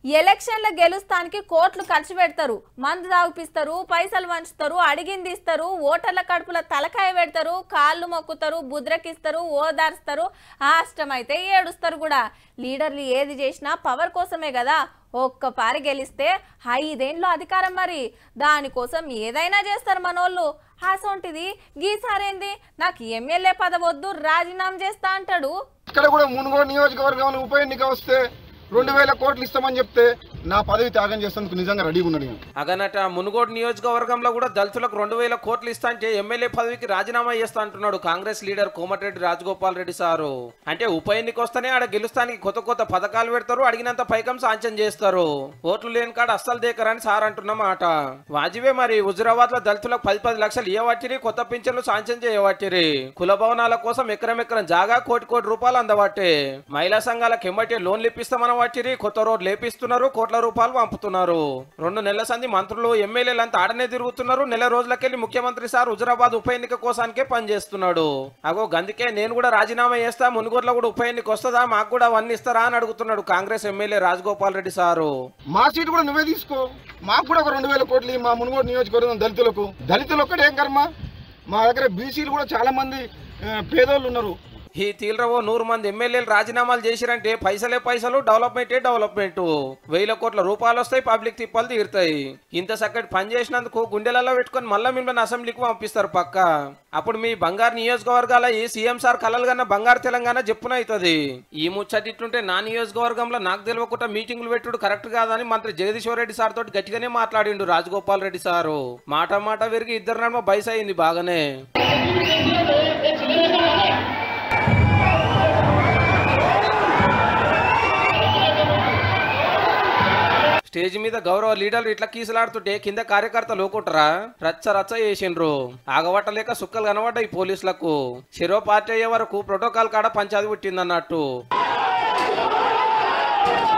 ఎలక్షన్ల గెలుస్తానికి కోట్లు ఖర్చు పెడతారు మందు తాగిపిస్తారు పైసలు వంచుతారు అడిగింది ఇస్తారు ఓటర్ల కడుపుల తలకాయ పెడతారు కాళ్ళు మొక్కుతారు బుద్రకిస్తారు ఓదార్స్తారు అష్టమైతే ఏడుస్తారు కూడా లీడర్లు ఏది చేసినా పవర్ కోసమే కదా ఒక్క పారి గెలిస్తే ఐదేండ్లు అధికారం మరి దానికోసం ఏదైనా చేస్తారు మనోళ్ళు అసొంటిది గీసారేంది నాకు ఎమ్మెల్యే పదవద్దు రాజీనామా చేస్తా అంటాడు ఇక్కడ కూడా మునుగోడు నియోజకవర్గంలో ఉప ఎన్నిక వస్తే రెండు వేల కోట్లు ఇస్తామని చెప్తే నా పదవి త్యాగం చేసేందుకు నిజంగా రెడీగా ఉన్నాడు నేను అగనట మునుగోడు నియోజకవర్గంలో కూడా దళితులకు రెండు వేల కోట్లు ఇస్తా అంటే ఎమ్మెల్యే పదవికి రాజీనామా చేస్తా అంటున్నాడు కాంగ్రెస్ లీడర్ కోమటిరెడ్డి రాజగోపాల్ రెడ్డి సారు అంటే ఉప ఎన్నిక వస్తేనే ఆడ గెలుస్తానికి కొత్త కొత్త పథకాలు పెడతారు అడిగినంత పైకం సాంక్షన్ చేస్తారు ఓట్లు లేని కాడ అస్సలు దేకరని సార్ అంటున్న మాట వాజివే మరి హుజురాబాద్ లో దళితులకు పది పది లక్షలు ఇవ్వబట్టిరి కొత్త పింఛన్లు సాంక్షన్ చేయబట్టిరి కుల భవనాల కోసం ఎకరం ఎకరం జాగా కోటి కోటి రూపాయలు అందబట్టే మహిళా సంఘాలకు ఎమ్మటే లోన్లు ఇప్పిస్తామని వచ్చిరి కొత్త రోడ్లు లేపిస్తున్నారు కోట్ల రూపాయలు పంపుతున్నారు రెండు నెలల సంది మంత్రులు ఎమ్మెల్యేలు అంతా ఆడనే తిరుగుతున్నారు నెల రోజులకెళ్లి ముఖ్యమంత్రి సార్ హుజురాబాద్ ఉప ఎన్నిక కోసానికే పనిచేస్తున్నాడు అగో గందుకే నేను కూడా రాజీనామా చేస్తా మునుగోడులో కూడా ఉప ఎన్నిక వస్తుందా మాకు కూడా అవన్నీ ఇస్తారా అని అడుగుతున్నాడు కాంగ్రెస్ ఎమ్మెల్యే రాజగోపాల్ రెడ్డి సారు మా సీటు కూడా నువ్వే తీసుకో మాకు కూడా ఒక రెండు వేల కోట్లు ఇయ్యి మా మునుగోడు నియోజకవర్గం దళితులకు దళితులు ఒక్కటే ఏం కర్మ మా దగ్గర బీసీలు కూడా చాలా మంది ఆ, పేదోళ్ళు ఉన్నారు ఈ తీవ్రవో నూరు మంది ఎమ్మెల్యేలు రాజీనామాలు చేసిరంటే పైసలే పైసలు డెవలప్మెంటే డెవలప్మెంట్ వేల కోట్ల రూపాయలు వస్తాయి పబ్లిక్ తిప్పలు తీరుతాయి ఇంత చక్కటి పని చేసినందుకు గుండెలలో పెట్టుకొని మళ్ళీ మిమ్మల్ని అసెంబ్లీకి పంపిస్తారు పక్క అప్పుడు మీ బంగారు నియోజకవర్గాల ఈ సీఎం సార్ కలలు కన్నా బంగారు తెలంగాణ చెప్పున అవుతుంది ఈ ముచ్చటి ఇట్లుంటే నా నియోజకవర్గంలో నాకు తెలియకుండా మీటింగులు పెట్టుడు కరెక్ట్ కాదని మంత్రి జగదీశ్వర్ రెడ్డి సార్ తోటి గట్టిగానే మాట్లాడిండు రాజగోపాల్ రెడ్డి సారు మాట మాట విరిగి ఇద్దరు నడుమ బయస్ అయింది బాగానే స్టేజ్ మీద గౌరవ లీడర్లు ఇట్లా కీసలాడుతుంటే కింద కార్యకర్తలు ఊకుంటారా రచ్చ రచ్చ చేసిండ్రు ఆగబట్టలేక సుక్కలు కనబడ్డాయి పోలీసులకు చెరో పార్టీ అయ్యే వరకు ప్రోటోకాల్ కాడ పంచాది పుట్టిందన్నట్టు